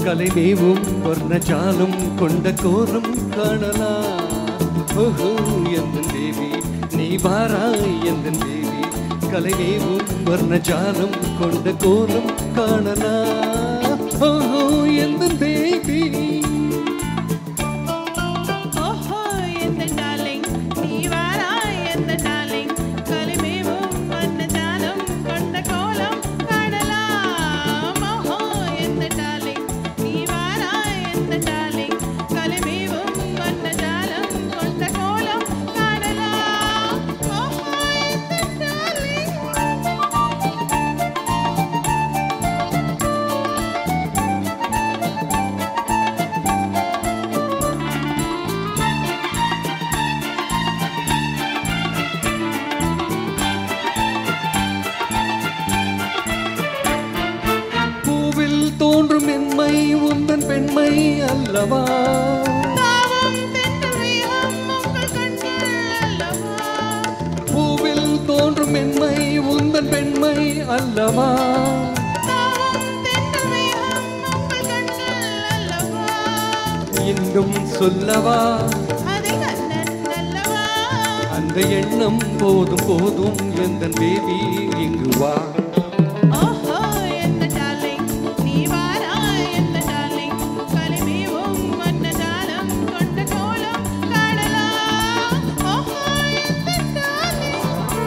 கலைமேவும் வர்ணஜாலம் கொண்ட கோலம் காணலாம் ஓஹோ எந்த தேவி நீ வாராய் எந்த தேவி கலைமேவும் வர்ணஜாலம் கொண்ட கோலம் காணலாம் ஓஹோ எந்த தேவி ஓஹோ எந்த டார்லிங் நீ வாராய் எந்த டார்லிங் கலிமேவும் வண்ணஜாலம் கொண்ட கோலம் காணலாம் ஓஹோ எந்த டார்லிங் நீ வாராய் எந்த டார்லிங் கலிமேவும் வண்ணஜாலம் கொண்ட கோலம் காணலாம் ஓஹோ எந்த டார்லிங் பூவில் தோன்றும் மென்மை உந்தன் பெண்மை அல்லவா தாவம் தென்றல் வேகம் உங்கள் கண்கள் அல்லவா பூவில் தோன்றும் மென்மை உந்தன் பெண்மை அல்லவா தாவம் தென்றல் வேகம் உங்கள் கண்கள் அல்லவா இன்னும் சொல்லவா அதை கண்ணன் அல்லவா அந்த எண்ணம் போதும் போதும் எந்த பேபி இங்கு வா ஓஹோ என்ன டார்லிங் நீ வாராய் என்ன டார்லிங் கலிமேவும் வண்ணஜாலம் கொண்ட கோலம் காணலாம் ஓஹோ என்ன டார்லிங்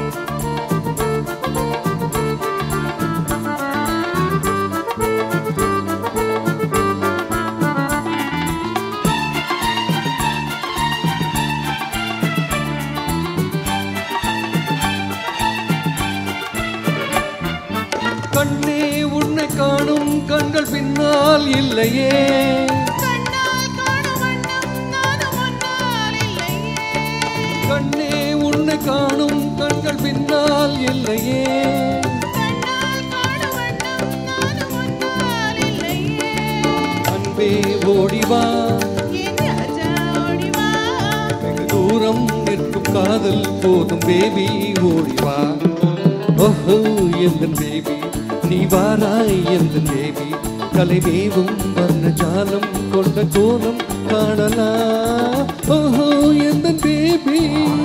கண்ணே உன்னை காணும் கண்கள் பின்னால் இல்லையே கண்ணால் காணும் வண்ணம் நானும் முன்னால் இல்லையே கண்ணே உன்னை காணும் கண்கள் பின்னால் இல்லையே கண்ணால் காணும் வண்ணம் நானும் முன்னால் இல்லையே அன்பே ஓடிவா என் ராஜா ஓடி வா வெகு தூரம் நிற்கும் காதல் போதும் பேபி ஓடிவா ஓஹோ எந்த பேபி நீ வாராய் எந்த பேபி கலைமேவும் வர்ண ஜாலம் கொண்ட கோலம் காணலாம் ஓஹோ எந்த பேபி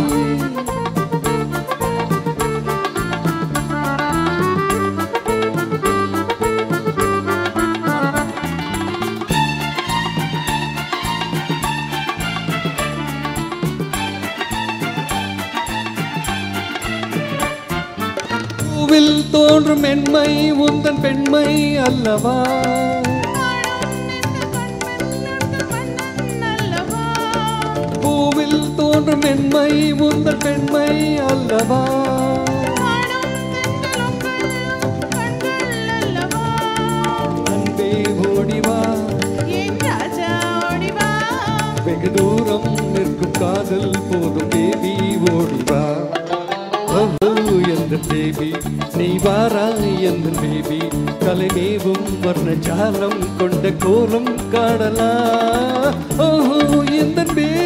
பூவில் தோன்றும் மென்மை உந்தன் பெண்மை அல்லவா பூவில் தோன்றும் மென்மை உந்தன் பெண்மை அல்லவா அன்பே ஓடிவா வெகு தூரம் நிற்கும் காதல் போதும் பேபி ஓடிவா ஓஹோ எந்த பேபி நீ வாராய் எந்த பேபி கலைமேவும் வர்ண ஜாலம் கொண்ட கோலம் காணலா ஓஹோ எந்த பேபி